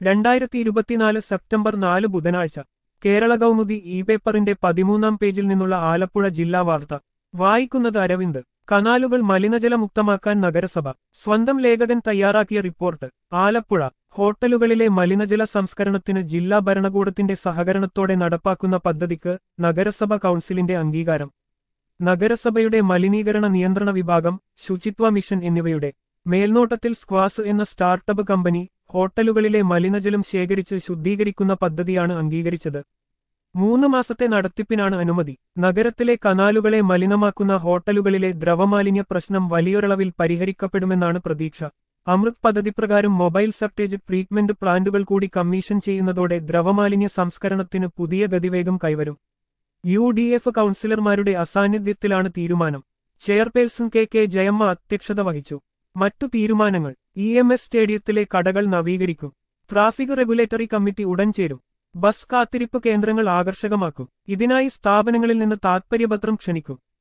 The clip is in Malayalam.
രണ്ടായിരത്തി ഇരുപത്തിനാല് സെപ്റ്റംബർ നാല് ബുധനാഴ്ച കേരള കൗമുദി ഇ പേപ്പറിന്റെ പതിമൂന്നാം പേജിൽ നിന്നുള്ള ആലപ്പുഴ ജില്ലാ വാർത്ത വായിക്കുന്നത് അരവിന്ദ് കനാലുകൾ മലിനജലമുക്തമാക്കാൻ നഗരസഭ സ്വന്തം ലേഖകൻ തയ്യാറാക്കിയ റിപ്പോർട്ട് ആലപ്പുഴ ഹോട്ടലുകളിലെ മലിനജല സംസ്കരണത്തിന് ജില്ലാ ഭരണകൂടത്തിന്റെ സഹകരണത്തോടെ നടപ്പാക്കുന്ന പദ്ധതിക്ക് നഗരസഭ കൗൺസിലിന്റെ അംഗീകാരം നഗരസഭയുടെ മലിനീകരണ നിയന്ത്രണ വിഭാഗം ശുചിത്വ മിഷൻ എന്നിവയുടെ മേൽനോട്ടത്തിൽ സ്ക്വാസ് എന്ന സ്റ്റാർട്ടപ്പ് കമ്പനി ഹോട്ടലുകളിലെ മലിനജലം ശേഖരിച്ച് ശുദ്ധീകരിക്കുന്ന പദ്ധതിയാണ് അംഗീകരിച്ചത് മൂന്ന് മാസത്തെ നടത്തിപ്പിനാണ് അനുമതി നഗരത്തിലെ കനാലുകളെ മലിനമാക്കുന്ന ഹോട്ടലുകളിലെ ദ്രവമാലിന്യ പ്രശ്നം വലിയൊരളവിൽ പരിഹരിക്കപ്പെടുമെന്നാണ് പ്രതീക്ഷ അമൃത് പദ്ധതി പ്രകാരം മൊബൈൽ സെപ്റ്റേജ് ട്രീറ്റ്മെന്റ് പ്ലാന്റുകൾ കൂടി കമ്മീഷൻ ചെയ്യുന്നതോടെ ദ്രവമാലിന്യ സംസ്കരണത്തിന് പുതിയ ഗതിവേഗം കൈവരും യു ഡി എഫ് കൗൺസിലർമാരുടെ അസാന്നിധ്യത്തിലാണ് തീരുമാനം ചെയർപേഴ്സൺ കെ കെ ജയമ്മ അധ്യക്ഷത വഹിച്ചു മറ്റു തീരുമാനങ്ങൾ ഇ എം എസ് സ്റ്റേഡിയത്തിലെ കടകൾ നവീകരിക്കും ട്രാഫിക് റെഗുലേറ്ററി കമ്മിറ്റി ഉടൻ ചേരും ബസ് കാത്തിരിപ്പ് കേന്ദ്രങ്ങൾ ആകർഷകമാക്കും ഇതിനായി സ്ഥാപനങ്ങളിൽ നിന്ന് താത്പര്യപത്രം ക്ഷണിക്കും